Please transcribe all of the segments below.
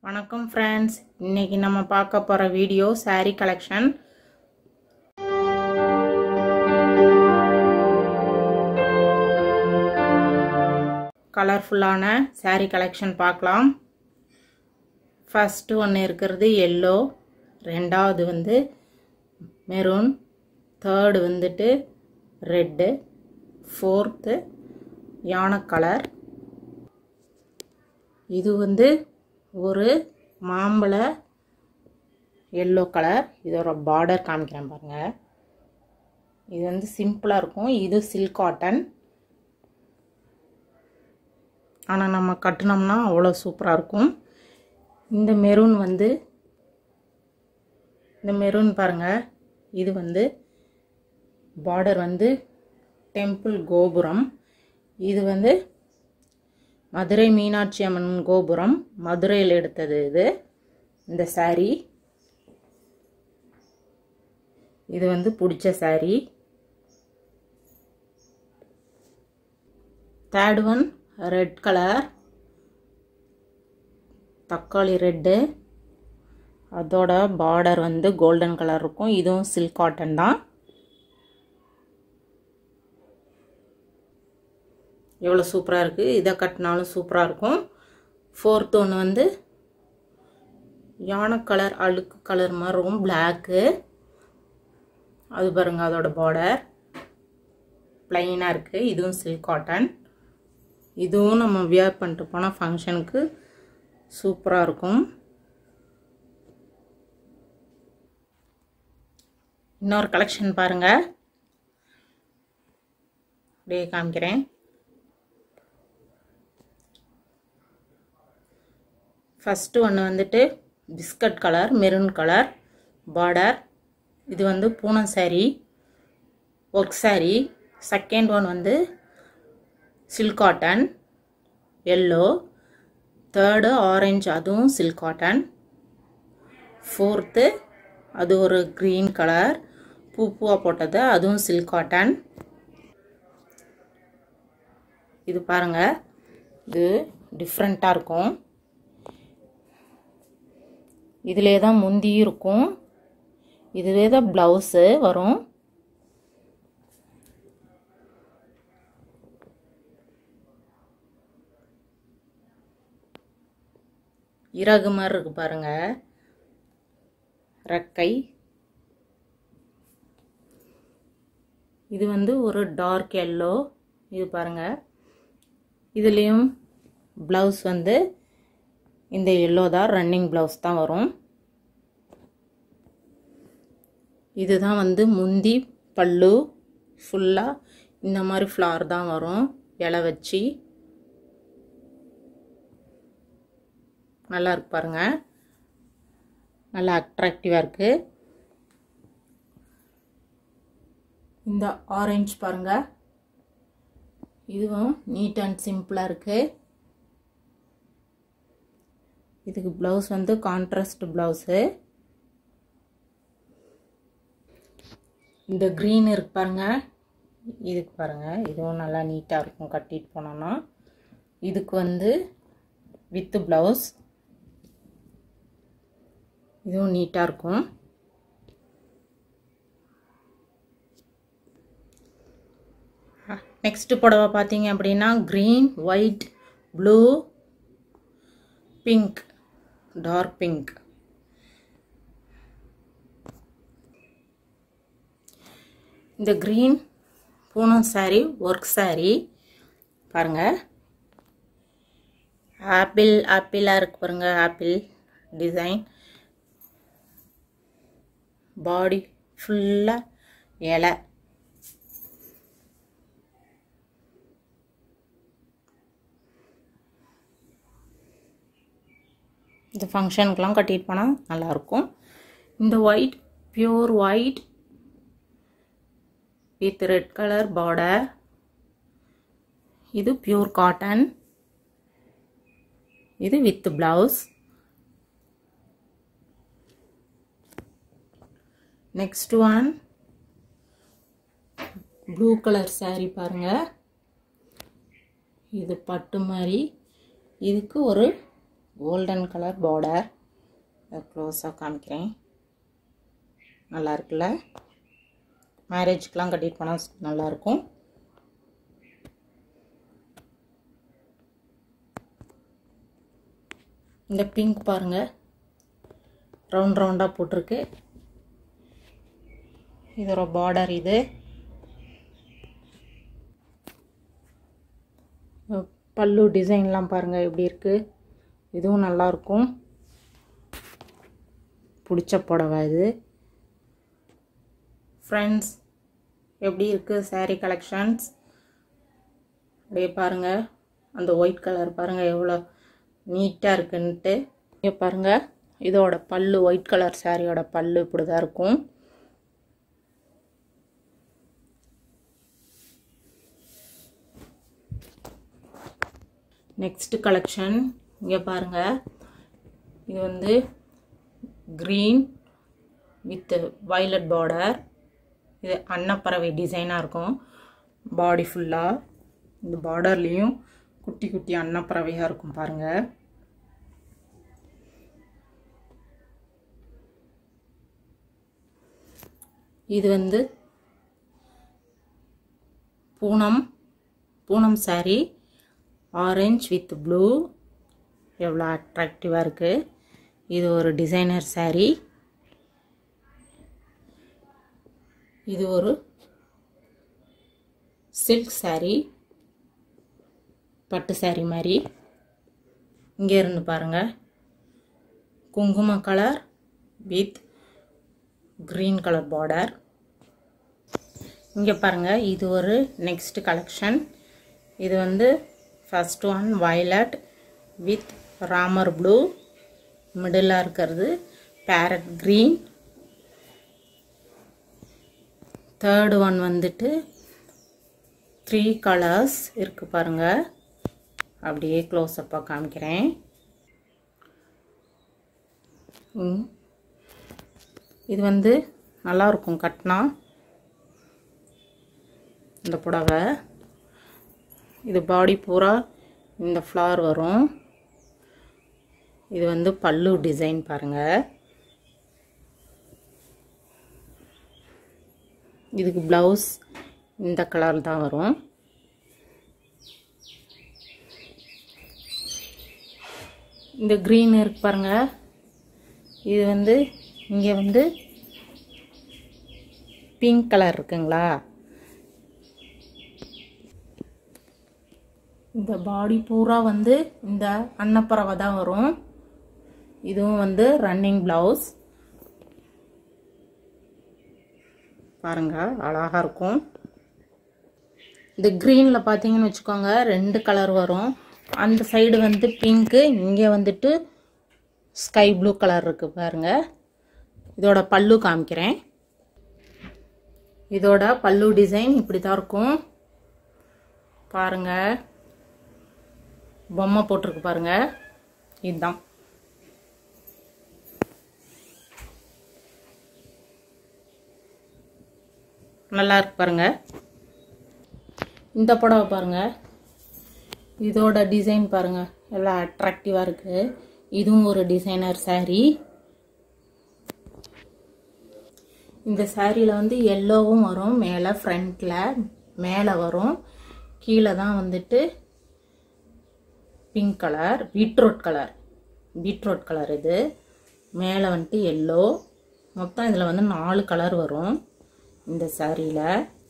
வணக்கம் ஃப்ரெண்ட்ஸ் இன்னைக்கு நம்ம பார்க்க போகிற வீடியோ saree கலெக்ஷன் கலர்ஃபுல்லான saree கலெக்ஷன் பார்க்கலாம் ஃபஸ்ட்டு ஒன்று இருக்கிறது எல்லோ ரெண்டாவது வந்து மெரூன் தேர்டு வந்துட்டு ரெட்டு ஃபோர்த்து யானை கலர் இது வந்து ஒரு மாம்பழ எல்லோ கலர் இதோட பார்டர் காமிக்கிறேன் பாருங்கள் இது வந்து சிம்பிளாக இருக்கும் இது சில்க் காட்டன் ஆனால் நம்ம கட்டினோம்னா அவ்வளோ சூப்பராக இருக்கும் இந்த மெரூன் வந்து இந்த மெரூன் பாருங்கள் இது வந்து பார்டர் வந்து டெம்பிள் கோபுரம் இது வந்து மதுரை மீனாட்சி அம்மன் கோபுரம் மதுரையில் எடுத்தது இது இந்த saree இது வந்து பிடிச்ச saree third one red colour தக்காளி ரெட்டு அதோட பார்டர் வந்து கோல்டன் கலர் இருக்கும் இதுவும் சில்க் காட்டன் தான் எவ்வளோ சூப்பராக இருக்குது இதை கட்டினாலும் சூப்பராக இருக்கும் ஃபோர்த் ஒன்று வந்து யானை கலர் அழுக்கு கலர் மாதிரி இருக்கும் பிளாக்கு அது பாருங்கள் அதோட பார்டர் ப்ளைனாக இருக்குது இதுவும் சில்க் காட்டன் இதுவும் நம்ம வியர் பண்ணிட்டு போனால் ஃபங்க்ஷனுக்கு சூப்பராக இருக்கும் இன்னொரு கலெக்ஷன் பாருங்கள் அப்படியே காமிக்கிறேன் ஃபஸ்ட்டு ஒன்று வந்துட்டு biscuit colour maroon colour border இது வந்து Poonam saree work saree second one வந்து silk cotton yellow third orange அதுவும் சில்க் காட்டன் ஃபோர்த்து அது ஒரு க்ரீன் கலர் பூ பூவாக போட்டது அதுவும் சில்க் காட்டன் இது பாருங்கள் இது டிஃப்ரெண்ட்டாக இருக்கும் இதிலே தான் முந்தி இருக்கும் இதுவே தான் ப்ளவுஸு வரும் இறகு மாதிரி இருக்கு பாருங்க ரெக்கை இது வந்து ஒரு டார்க் எல்லோ இது பாருங்க இதுலேயும் ப்ளவுஸ் வந்து இந்த எல்லோ தான் ரன்னிங் ப்ளவுஸ் தான் வரும் இதுதான் வந்து முந்தி பல்லு ஃபுல்லாக இந்த மாதிரி ஃப்ளார் தான் வரும் இலை வச்சு நல்லா இருக்கு பாருங்க நல்லா அட்ராக்டிவாக இருக்கு இந்த ஆரஞ்சு பாருங்க இதுவும் நீட் அண்ட் சிம்பிளாக இருக்கு இதுக்கு ப்ளவுஸ் வந்து கான்ட்ராஸ்ட் ப்ளவுஸு இந்த க்ரீன் இருக்கு பாருங்க இதுக்கு பாருங்க இதுவும் நல்லா நீட்டாக இருக்கும் கட்டிட்டு போனோன்னா இதுக்கு வந்து வித்து ப்ளவுஸ் இதுவும் நீட்டாக இருக்கும் நெக்ஸ்ட் புடவை பார்த்தீங்க அப்படின்னா green white blue pink dark pink இந்த green Poonam saree work saree பாருங்கள் ஆப்பிள் ஆப்பிளாக இருக்கு பாருங்க ஆப்பிள் டிசைன் பாடி ஃபுல்லாக இலை இந்த ஃபங்க்ஷனுக்கெலாம் கட்டிட்டு போனால் நல்லாயிருக்கும் இந்த white pure white with red colour border இது பியூர் காட்டன் இது with blouse next one blue colour saree பாருங்க இது பட்டு மாதிரி இதுக்கு ஒரு கோல்டன் கலர் பார்டர் க்ளோஸாக காமிக்கிறேன் நல்லா இருக்குல்ல மேரேஜ்க்கெலாம் கட்டிட்டு போனால் நல்லாயிருக்கும் இந்த பிங்க் பாருங்கள் ரவுண்ட் ரவுண்டாக போட்டிருக்கு இதோட பார்டர் இது பல்லு டிசைன்லாம் பாருங்கள் எப்படி இருக்குது இதுவும் நல்லாயிருக்கும் பிடிச்ச புடவை இது ஃப்ரெண்ட்ஸ் எப்படி இருக்குது சாரீ கலெக்ஷன்ஸ் அப்படியே பாருங்கள் அந்த ஒயிட் கலர் பாருங்கள் எவ்வளோ நீட்டாக இருக்குன்ட்டு இங்கே பாருங்கள் இதோட பல்லு ஒயிட் கலர் சாரியோட பல்லு இப்படி தான் இருக்கும் நெக்ஸ்ட் கலெக்ஷன் இங்கே பாருங்கள் இது வந்து க்ரீன் வித் வைலட் பார்டர் இது அன்னப்பறவை டிசைனாக இருக்கும் பாடி ஃபுல்லாக இந்த பார்டர்லேயும் குட்டி குட்டி அன்னப்பறவையாக இருக்கும் பாருங்கள் இது வந்து Poonam Poonam saree orange with blue எவ்வளோ அட்ராக்டிவாக இருக்குது இது ஒரு டிசைனர் சாரீ இது ஒரு சில்க் சாரீ பட்டு சாரீ மாதிரி இங்கே இருந்து பாருங்கள் குங்கும colour with green colour border இங்கே பாருங்கள் இது ஒரு நெக்ஸ்ட் கலெக்ஷன் இது வந்து first one violet with Ramar blue மிடிலாக இருக்கிறது பேரட் க்ரீன் தேர்டு ஒன் வந்துட்டு த்ரீ கலர்ஸ் இருக்குது பாருங்கள் அப்படியே க்ளோஸ்அப்பாக காமிக்கிறேன் இது வந்து நல்லாயிருக்கும் கட்டினா இந்த புடவை இது பாடி பூரா இந்த ஃப்ளார் வரும் இது வந்து பல்லு டிசைன் பாருங்கள் இதுக்கு ப்ளவுஸ் இந்த கலர் தான் வரும் இந்த க்ரீன் இருக்கு பாருங்க இது வந்து இங்கே வந்து பிங்க் கலர் இருக்குங்களா இந்த பாடி பூரா வந்து இந்த அன்னப்பறவை தான் வரும் இதுவும் வந்து ரன்னிங் ப்ளவுஸ் பாருங்க அழகாக இருக்கும் இந்த க்ரீனில் பார்த்தீங்கன்னு வச்சுக்கோங்க ரெண்டு கலர் வரும் அந்த சைடு வந்து பிங்க்கு இங்கே வந்துட்டு ஸ்கை ப்ளூ கலர் இருக்குது பாருங்க இதோட பல்லு காமிக்கிறேன் இதோட பல்லு டிசைன் இப்படி தான் இருக்கும் பாருங்க பொம்மை போட்டிருக்கு பாருங்க இதுதான் நல்லா இருக்கு பாருங்க இந்த புடவை பாருங்க இதோட டிசைன் பாருங்க எல்லாம் அட்ராக்டிவாக இருக்கு இதுவும் ஒரு டிசைனர் saree இந்த சாரியில் வந்து எல்லோவும் வரும் மேலே ஃப்ரண்ட்டில் மேலே வரும் கீழே தான் வந்துட்டு pink colour beetroot colour beetroot colour இது மேலே வந்துட்டு எல்லோ மொத்தம் இதில் வந்து நாலு கலர் வரும் இந்த சாரியில்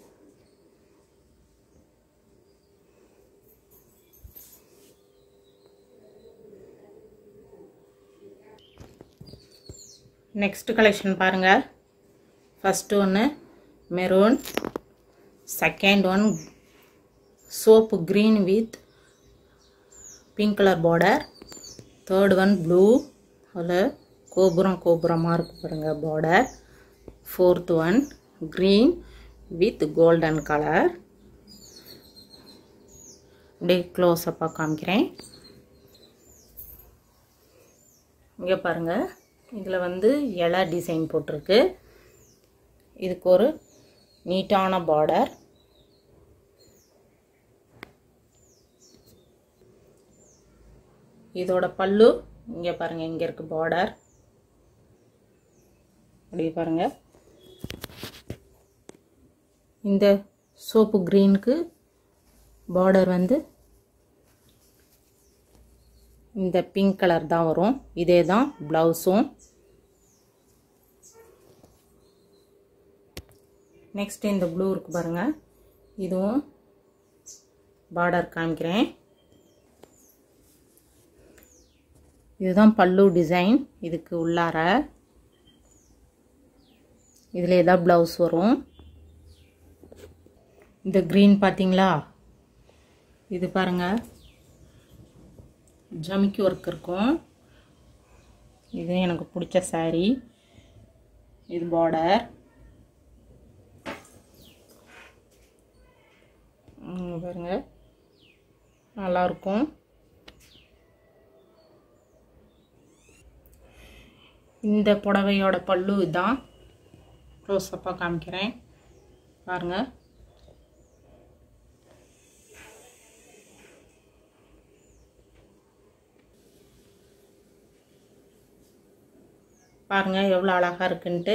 நெக்ஸ்ட் கலெக்ஷன் பாருங்கள் ஃபஸ்ட்டு ஒன்று maroon second one soap green with pink colour border third one blue அதில் கோபுரம் கோபுரமாக இருக்கு பாருங்கள் border fourth one green with golden colour அப்படியே க்ளோஸ்அப்பாக காமிக்கிறேன் இங்கே பாருங்கள் இதில் வந்து இலை டிசைன் போட்டிருக்கு இதுக்கு ஒரு நீட்டான பார்டர் இதோட பல்லு இங்கே பாருங்கள் இங்கே இருக்குது பார்டர் அப்படியே பாருங்கள் இந்த சோப்பு க்ரீனுக்கு பார்டர் வந்து இந்த பிங்க் கலர் தான் வரும் இதே தான் ப்ளவுஸும் நெக்ஸ்ட் இந்த ப்ளூ இருக்கு பாருங்கள் இதுவும் பார்டர் காமிக்கிறேன் இதுதான் பல்லு டிசைன் இதுக்கு உள்ளார இதில் ஏதாவது ப்ளவுஸ் வரும் இந்த க்ரீன் பார்த்தீங்களா இது பாருங்கள் ஜமிக்கி ஒர்க் இருக்கும் இது எனக்கு பிடிச்ச சாரீ இது பார்டர் பாருங்க நல்லாயிருக்கும் இந்த புடவையோட பல்லு இதுதான் க்ளோஸ்அப்பாக காமிக்கிறேன் பாருங்கள் பாருங்கள் எவ்வளோ அழகாக இருக்குன்ட்டு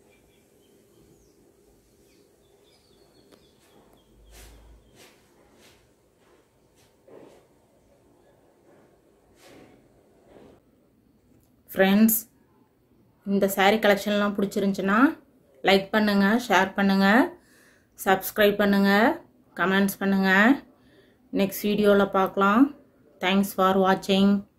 ஃப்ரெண்ட்ஸ் இந்த சாரீ கலெக்ஷன்லாம் பிடிச்சிருந்துச்சின்னா லைக் பண்ணுங்கள் ஷேர் பண்ணுங்கள் சப்ஸ்கிரைப் பண்ணுங்கள் கமெண்ட்ஸ் பண்ணுங்கள் நெக்ஸ்ட் வீடியோவில் பார்க்கலாம் தேங்க்ஸ் ஃபார் வாட்சிங்